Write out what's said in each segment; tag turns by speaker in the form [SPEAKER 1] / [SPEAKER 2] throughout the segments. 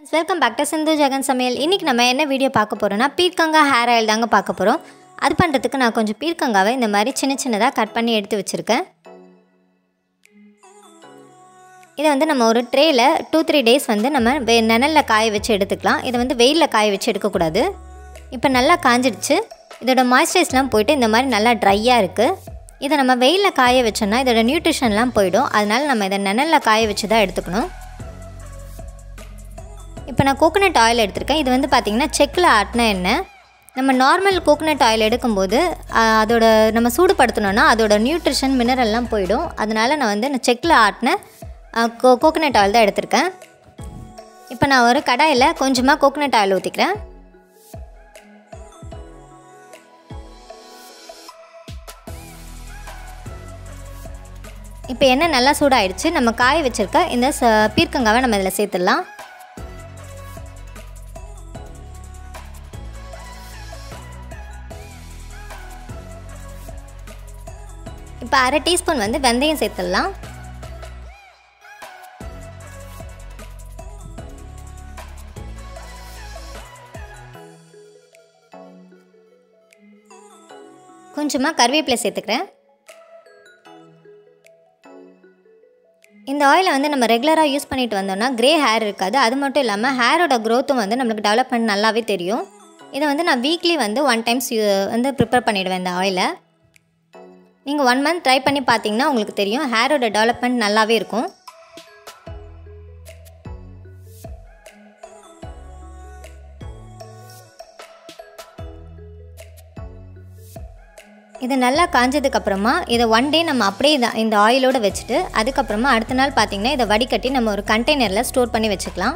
[SPEAKER 1] friends welcome back to Sindhu Jagan சமையல் இன்றைக்கி நம்ம என்ன வீடியோ பார்க்க போகிறோம்னா பீர்க்கங்காய் ஹேர் ஆயில் தாங்க பார்க்க போகிறோம் அது பண்ணுறதுக்கு நான் கொஞ்சம் பீர்க்கங்காவை இந்த மாதிரி சின்ன சின்னதாக கட் பண்ணி எடுத்து வச்சுருக்கேன் இதை வந்து நம்ம ஒரு ட்ரேயில் டூ த்ரீ டேஸ் வந்து நம்ம வெ நிழலில் காய வச்சு எடுத்துக்கலாம் இதை வந்து வெயிலில் காய வச்சு எடுக்கக்கூடாது இப்போ நல்லா காஞ்சிடுச்சு இதோட மாய்ஸ்சரைஸ்லாம் போயிட்டு இந்த மாதிரி நல்லா ட்ரையாக இருக்குது இதை நம்ம வெயிலில் காய வச்சோன்னா இதோட நியூட்ரிஷன்லாம் போயிடும் அதனால் நம்ம இதை நிழலில் காய வச்சு தான் எடுத்துக்கணும் இப்போ நான் கோகோனட் ஆயில் எடுத்திருக்கேன் இது வந்து பார்த்திங்கன்னா செக்கில் ஆட்டின எண்ணெய் நம்ம நார்மல் கோகோனட் ஆயில் எடுக்கும்போது ஆஹ், அதோட நம்ம சூடுபடுத்தணுன்னா அதோட நியூட்ரிஷன் மினரல்லாம் போயிடும் அதனால் நான் வந்து நான் செக்கில் ஆட்டின ஆஹ், கோ கோகோனட் ஆயில் தான் எடுத்திருக்கேன் இப்போ நான் ஒரு கடாயில் கொஞ்சமாக கோகோனட் ஆயில் ஊற்றிக்கிறேன் இப்போ எண்ணெய் நல்லா சூடாயிடுச்சு நம்ம காய வச்சுருக்க இந்த ச பீர்க்கங்காவை நம்ம இதில் சேர்த்துடலாம் இப்போ அரை டீஸ்பூன் வந்து வெந்தயம் சேர்த்துடலாம் கொஞ்சமாக கருவேப்பிலை சேர்த்துக்கிறேன் இந்த ஆயிலை வந்து நம்ம ரெகுலராக யூஸ் பண்ணிட்டு வந்தோம்னா க்ரே ஹேர் இருக்காது அது மட்டும் இல்லாமல் ஹேரோட க்ரோத்தும் வந்து நம்மளுக்கு டெவலப்மெண்ட் நல்லாவே தெரியும் இதை வந்து நான் வீக்லி வந்து ஒன் டைம்ஸ் வந்து ப்ரிப்பேர் பண்ணிவிடுவேன் இந்த ஆயிலை நீங்கள் ஒன் மந்த் ட்ரை பண்ணி பார்த்தீங்கன்னா உங்களுக்கு தெரியும் ஹேரோட டெவலப்மெண்ட் நல்லாவே இருக்கும் இது நல்லா காஞ்சதுக்கப்புறமா இதை ஒன் டே நம்ம அப்படியே இத- இந்த ஆயிலோடு வச்சுட்டு அதுக்கப்புறமா அடுத்த நாள் பார்த்திங்கன்னா இதை வடிகட்டி நம்ம ஒரு கண்டெய்னரில் ஸ்டோர் பண்ணி வச்சுக்கலாம்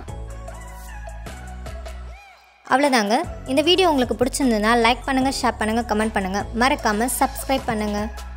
[SPEAKER 1] அவ்வளோதாங்க இந்த வீடியோ உங்களுக்கு பிடிச்சிருந்ததுன்னா லைக் பண்ணுங்கள் ஷேர் பண்ணுங்கள் கமெண்ட் பண்ணுங்கள் மறக்காமல் சப்ஸ்கிரைப் பண்ணுங்கள்